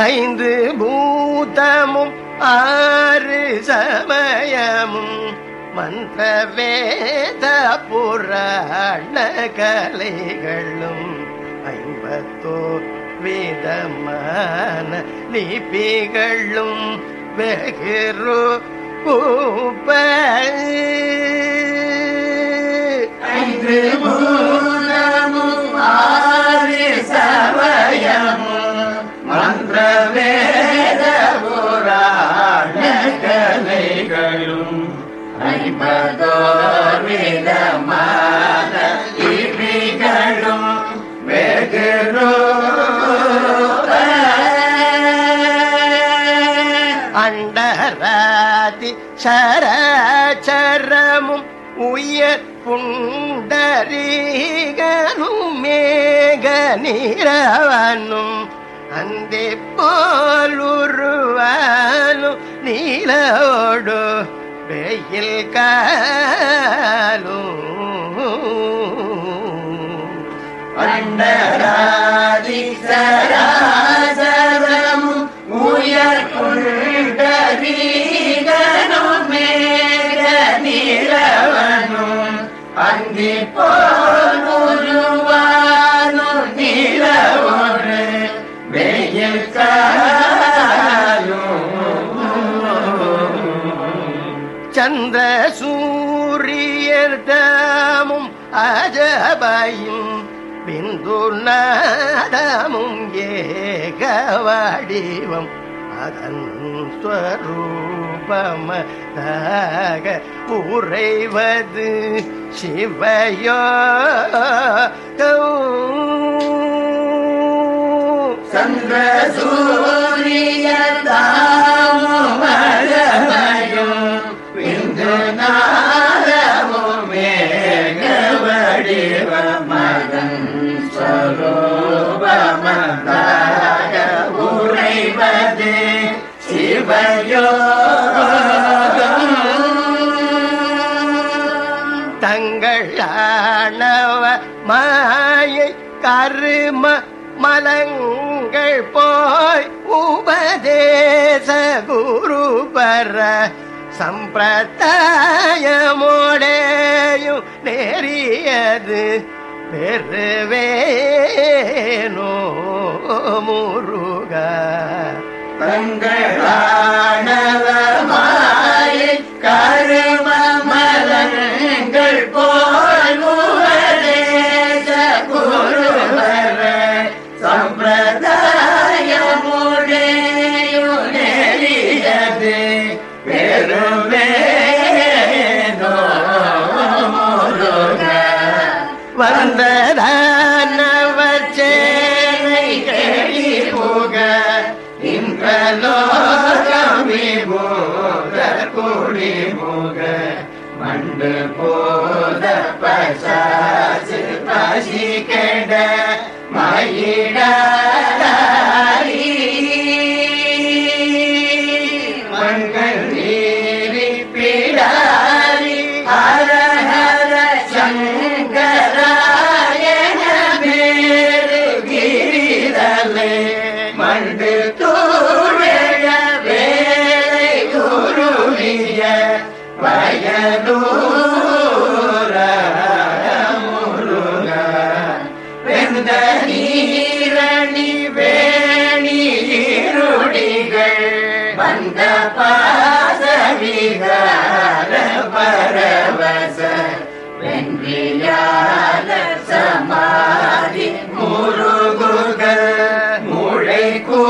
ஐந்து பூதமும் ஆறு சமயமும் மந்திர வேத புராண கலைகளும் ஐம்பத்தோ விதமான லிபிகளும் வெகுரு ஐந்து பூதமும் ஆறு சமயமும் மந்திர வேத புராண கலைகளும் ஐம்பதோர் விதமான லிபிகளும் வெகு அண்டராதி சரச்சரமும் உயர் புண்டரீகனும் மேக நிறவனும் அந்தே போலுருவானும் நீலோடு வெயில் காலும் அண்டராதி சராசரமும் உயர் புண்டரீகனும் மேக நிலவனும் அந்தி போலுருவானும் நிலவொரு வெயில் காலும் சந்திர சூரியர் தாமும் அஜபையும் பிந்து நாதமும் ஏக வடிவம் அதன் ஸ்வரூபமதாக உறைவது சிவயோ சந்திர சூரிய தாமரையும் பிந்து நாதமும் மேக வடிவமதன் ஸ்வரூபமதாக உறைவது சிவயோகம் தங்கள் ஆணவ மாயை கரும மலங்கள் போய் உபதேச குருபர சம்பிரதாயமோடேயும் நெறியது பெருவேனோ முருகா தங்களானவமாயை கரும மலங்கள் போல் உபதேச குருவர சம்பிரதாயமுடையுனெறியது பெருமேனோ முருக வந்ததானவச்சேனை கேளி புக இன்றலோகம் விபூதர் கூடி முக மண்டு போத பசாசு பசி கெட மயிடாரி மங்கள் நீரி பிடாரி ஹர ஹர சங்கராயண பேரு கிரிதலே மண்டு தூழ வேலை குருவிய வயலூர முருக வெந்த நீரணி வேணி இருடிகள் வந்த பாசவிகார பரவச வென்றியால சமாதி முருகுக முளை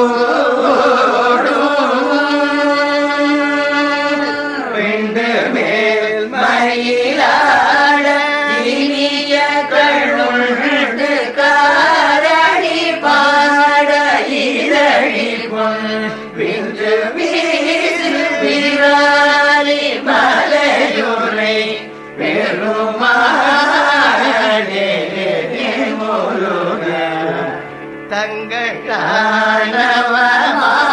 கூடும் விண்டு மேல் மயிலாட இனிய கண்ணுண்டு காரணி பாட இதழி பொன் விந்து வீசு விராலி மலையுரை பெருமாளே முருக தங்கள் ஆனவமா